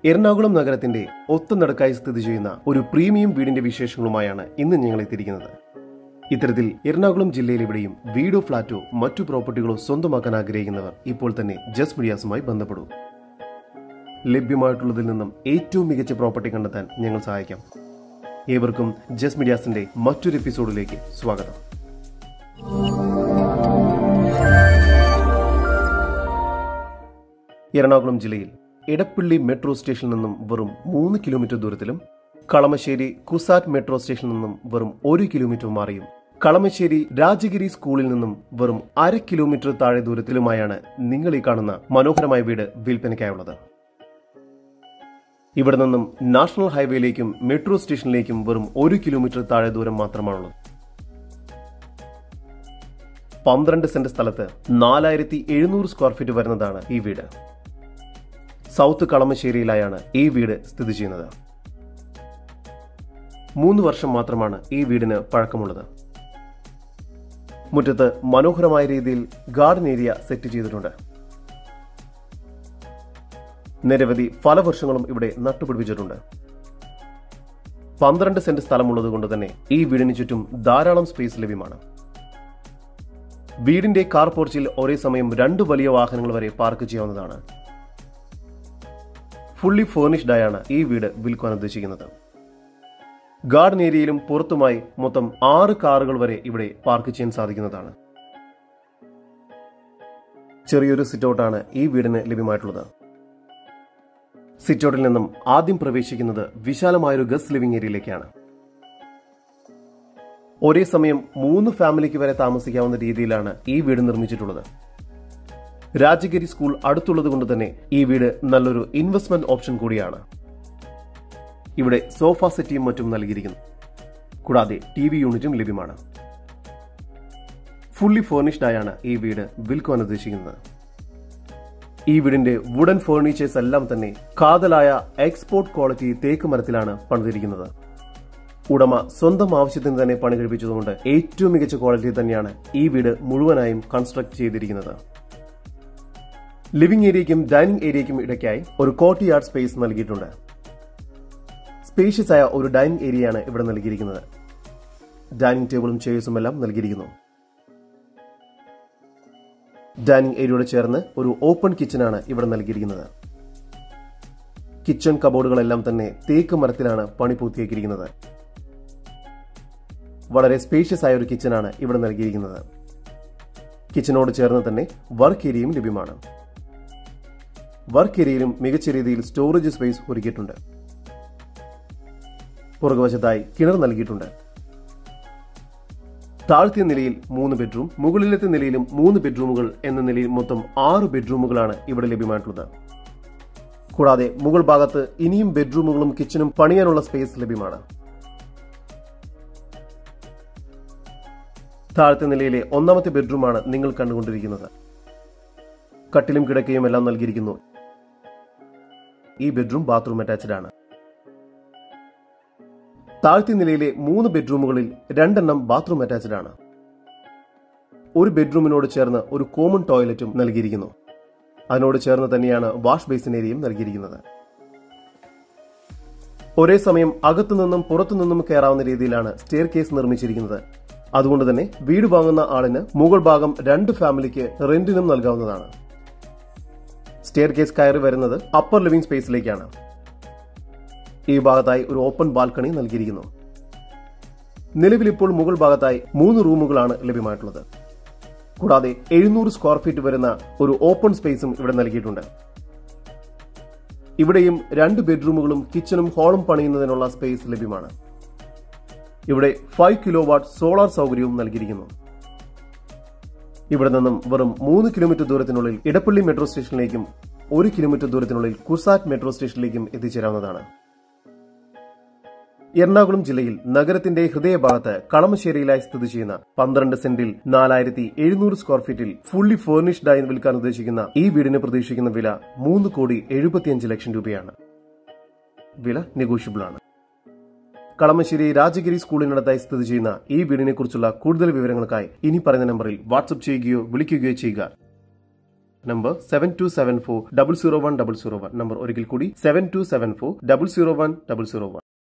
എറണാകുളം നഗരത്തിന്റെ ഒത്തുനടക്കായി സ്ഥിതി ചെയ്യുന്ന ഒരു പ്രീമിയം വീടിന്റെ വിശേഷങ്ങളുമായാണ് ഇന്ന് ഞങ്ങൾ എത്തിയിരിക്കുന്നത് ഇത്തരത്തിൽ എറണാകുളം ജില്ലയിൽ എവിടെയും വീടോ ഫ്ളാറ്റോ മറ്റു പ്രോപ്പർട്ടികളോ സ്വന്തമാക്കാൻ ആഗ്രഹിക്കുന്നവർ ഇപ്പോൾ തന്നെ ജസ് മീഡിയാസുമായി ബന്ധപ്പെടൂ ലഭ്യമായിട്ടുള്ളതിൽ നിന്നും ഏറ്റവും മികച്ച പ്രോപ്പർട്ടി കണ്ടെത്താൻ ഞങ്ങൾ സഹായിക്കാം ഏവർക്കും ജസ് മീഡിയാസിന്റെ മറ്റൊരു എപ്പിസോഡിലേക്ക് സ്വാഗതം എറണാകുളം ജില്ലയിൽ എടപ്പള്ളി മെട്രോ സ്റ്റേഷനിൽ നിന്നും വെറും മൂന്ന് കിലോമീറ്റർ ദൂരത്തിലും കളമശ്ശേരി കുസാറ്റ് മെട്രോ സ്റ്റേഷനിൽ നിന്നും വെറും ഒരു കിലോമീറ്റർ മാറിയും കളമശ്ശേരി രാജഗിരി സ്കൂളിൽ നിന്നും വെറും അര കിലോമീറ്റർ താഴെ ദൂരത്തിലുമായാണ് നിങ്ങൾ ഈ കാണുന്ന മനോഹരമായ വീട് വിൽപ്പനയ്ക്കായുള്ളത് ഇവിടെ നിന്നും നാഷണൽ ഹൈവേയിലേക്കും മെട്രോ സ്റ്റേഷനിലേക്കും വെറും ഒരു കിലോമീറ്റർ താഴെ ദൂരം മാത്രമാണുള്ളത് പന്ത്രണ്ട് സെന്റ് സ്ഥലത്ത് നാലായിരത്തി എഴുന്നൂറ് സ്ക്വയർ ഫീറ്റ് വരുന്നതാണ് ഈ വീട് സൗത്ത് കളമശ്ശേരിയിലായാണ് ഈ വീട് സ്ഥിതി ചെയ്യുന്നത് മൂന്ന് വർഷം മാത്രമാണ് ഈ വീടിന് പഴക്കമുള്ളത് മുറ്റത്ത് മനോഹരമായ രീതിയിൽ ഗാർഡൻ ഏരിയ സെറ്റ് ചെയ്തിട്ടുണ്ട് നിരവധി ഫലവൃക്ഷങ്ങളും ഇവിടെ നട്ടുപിടിപ്പിച്ചിട്ടുണ്ട് പന്ത്രണ്ട് സെന്റ് സ്ഥലമുള്ളത് കൊണ്ട് തന്നെ ഈ വീടിന് ചുറ്റും ധാരാളം സ്പേസ് ലഭ്യമാണ് വീടിന്റെ കാർ പോർച്ചിൽ ഒരേ സമയം രണ്ട് വലിയ വാഹനങ്ങൾ വരെ പാർക്ക് ചെയ്യാവുന്നതാണ് ഫുള്ളി ഫേർണിഷ്ഡ് ആയാണ് ഈ വീട് വിൽക്കുവാൻ ഉദ്ദേശിക്കുന്നത് ഗാർഡൻ ഏരിയയിലും പുറത്തുമായി മൊത്തം ആറ് കാറുകൾ വരെ ഇവിടെ പാർക്ക് ചെയ്യാൻ സാധിക്കുന്നതാണ് ചെറിയൊരു സിറ്റൗട്ടാണ് ഈ വീടിന് ലഭ്യമായിട്ടുള്ളത് സിറ്റൗട്ടിൽ നിന്നും ആദ്യം പ്രവേശിക്കുന്നത് വിശാലമായൊരു ഗസ്റ്റ് ലിവിംഗ് ഏരിയയിലേക്കാണ് ഒരേ സമയം മൂന്ന് ഫാമിലിക്ക് വരെ താമസിക്കാവുന്ന രീതിയിലാണ് ഈ വീട് നിർമ്മിച്ചിട്ടുള്ളത് രാജഗിരി സ്കൂൾ അടുത്തുള്ളത് കൊണ്ട് തന്നെ ഈ വീട് നല്ലൊരു ഇൻവെസ്റ്റ്മെന്റ് ഓപ്ഷൻ കൂടിയാണ് ഇവിടെ സോഫ സെറ്റിയും മറ്റും നൽകിയിരിക്കുന്നു കൂടാതെ ടി വി യൂണിറ്റും ലഭ്യമാണ് ഫുള്ളി ഫേർണിഷ്ഡ് ആയാണ് ഈ വീട് വിൽക്കുവാൻ ഉദ്ദേശിക്കുന്നത് ഈ വീടിന്റെ വുഡൻ ഫേർണിച്ചേഴ്സ് എല്ലാം തന്നെ കാതലായ എക്സ്പോർട്ട് ക്വാളിറ്റി തേക്ക് മരത്തിലാണ് പണിതിരിക്കുന്നത് ഉടമ സ്വന്തം ആവശ്യത്തിന് തന്നെ പണി കഴിപ്പിച്ചതുകൊണ്ട് ഏറ്റവും മികച്ച ക്വാളിറ്റി തന്നെയാണ് ഈ വീട് മുഴുവനായും കൺസ്ട്രക്ട് ചെയ്തിരിക്കുന്നത് ലിവിംഗ് ഏരിയയ്ക്കും ഡൈനിങ് ഏരിയയ്ക്കും ഇടയ്ക്കായി ഒരു കോർട്ട് യാർഡ് സ്പേസ് നൽകിയിട്ടുണ്ട് സ്പേഷ്യസ് ആയ ഒരു ഡൈനിങ് ഏരിയയാണ് ഇവിടെ നൽകിയിരിക്കുന്നത് ഡൈനിങ് ടേബിളും ചെയർസും എല്ലാം നൽകിയിരിക്കുന്നു ഡൈനിങ് ഏരിയയോട് ചേർന്ന് ഒരു ഓപ്പൺ കിച്ചനാണ് ഇവിടെ നൽകിയിരിക്കുന്നത് കിച്ചൺ കബോർഡുകളെല്ലാം തന്നെ തേക്ക് മരത്തിലാണ് പണി പൂർത്തിയാക്കിയിരിക്കുന്നത് വളരെ സ്പേഷ്യസ് ആയ ഒരു കിച്ചനാണ് ഇവിടെ നൽകിയിരിക്കുന്നത് കിച്ചനോട് ചേർന്ന് തന്നെ വർക്ക് ഏരിയയും ലഭ്യമാണ് വർക്ക് ഏരിയയിലും മികച്ച രീതിയിൽ സ്റ്റോറേജ് സ്പേസ് ഒരുക്കിയിട്ടുണ്ട് പുറകുവശത്തായി കിണർ നൽകിയിട്ടുണ്ട് താഴ്ത്തിയ നിലയിൽ മൂന്ന് ബെഡ്റൂം മുകളിലത്തെ നിലയിലും മൂന്ന് ബെഡ്റൂമുകൾ എന്ന നിലയിൽ മൊത്തം ആറ് ബെഡ്റൂമുകളാണ് ഇവിടെ ലഭ്യമായിട്ടുള്ളത് കൂടാതെ മുകൾ ഭാഗത്ത് ഇനിയും ബെഡ്റൂമുകളും കിച്ചണും പണിയാനുള്ള സ്പേസ് ലഭ്യമാണ് താഴത്തെ നിലയിലെ ഒന്നാമത്തെ ബെഡ്റൂമാണ് നിങ്ങൾ കണ്ടുകൊണ്ടിരിക്കുന്നത് കട്ടിലും കിടക്കയും എല്ലാം നൽകിയിരിക്കുന്നു ഈ ബെഡ്റൂം ബാത്റൂം അറ്റാച്ച്ഡ് ആണ് താഴ്ത്തെ നിലയിലെ മൂന്ന് ബെഡ്റൂമുകളിൽ രണ്ടെണ്ണം ബാത്റൂം അറ്റാച്ച്ഡ് ആണ് ഒരു ബെഡ്റൂമിനോട് ചേർന്ന് ഒരു കോമൺ ടോയ്ലറ്റും നൽകിയിരിക്കുന്നു അതിനോട് ചേർന്ന് തന്നെയാണ് വാഷ് ബേസിൻ ഏരിയയും നൽകിയിരിക്കുന്നത് ഒരേ സമയം അകത്തുനിന്നും പുറത്തുനിന്നും കയറാവുന്ന രീതിയിലാണ് സ്റ്റെയർ കേസ് നിർമ്മിച്ചിരിക്കുന്നത് അതുകൊണ്ട് തന്നെ വീട് വാങ്ങുന്ന ആളിന് മുകൾ ഭാഗം രണ്ട് ഫാമിലിക്ക് റെന്റിനും നൽകാവുന്നതാണ് സ്റ്റെയർ കേസ് കയറി വരുന്നത് അപ്പർ ലിവിംഗ് സ്പേസിലേക്കാണ് ഈ ഭാഗത്തായി ഒരു ഓപ്പൺ ബാൽക്കണി നൽകിയിരിക്കുന്നു നിലവിൽ ഇപ്പോൾ മുകൾ ഭാഗത്തായി മൂന്ന് റൂമുകളാണ് ലഭ്യമായിട്ടുള്ളത് കൂടാതെ എഴുന്നൂറ് സ്ക്വയർ ഫീറ്റ് വരുന്ന ഒരു ഓപ്പൺ സ്പേസും ഇവിടെ നൽകിയിട്ടുണ്ട് ഇവിടെയും രണ്ട് ബെഡ്റൂമുകളും കിച്ചണും ഹാളും പണിയുന്നതിനുള്ള സ്പേസ് ലഭ്യമാണ് ഇവിടെ ഫൈവ് കിലോ വാട്ട് സോളാർ സൗകര്യവും നൽകിയിരിക്കുന്നു ഇവിടെ നിന്നും വെറും മൂന്ന് കിലോമീറ്റർ ദൂരത്തിനുള്ളിൽ ഇടപ്പള്ളി മെട്രോ സ്റ്റേഷനിലേക്കും ഒരു കിലോമീറ്റർ ദൂരത്തിനുള്ളിൽ കുസാറ്റ് മെട്രോ സ്റ്റേഷനിലേക്കും എത്തിച്ചേരാവുന്നതാണ് എറണാകുളം ജില്ലയിൽ നഗരത്തിന്റെ ഹൃദയഭാഗത്ത് കളമശ്ശേരിയിലായി സ്ഥിതി ചെയ്യുന്ന പന്ത്രണ്ട് സെന്റിൽ നാലായിരത്തി എഴുന്നൂറ് സ്ക്വയർ ഫീറ്റിൽ ഫുള്ളി ഫേർണിഷ്ഡ് ആയി വിൽക്കാൻ ഉദ്ദേശിക്കുന്ന ഈ വീടിന് പ്രതീക്ഷിക്കുന്ന വില മൂന്ന് കോടി എഴുപത്തിയഞ്ച് ലക്ഷം രൂപയാണ് വില നെഗോഷ്യബിൾ ആണ് കളമശ്ശേരി രാജഗിരി സ്കൂളിനടുത്തായി സ്ഥിതി ചെയ്യുന്ന ഈ വീടിനെ കുറിച്ചുള്ള കൂടുതൽ വിവരങ്ങൾക്കായി ഇനി പറയുന്ന നമ്പറിൽ വാട്സ്ആപ്പ് ചെയ്യുകയോ വിളിക്കുകയോ ചെയ്യുക number seven two seven four double zero one double zero one number ഒരിക്കൽ കൂടി seven two seven four double zero one double zero one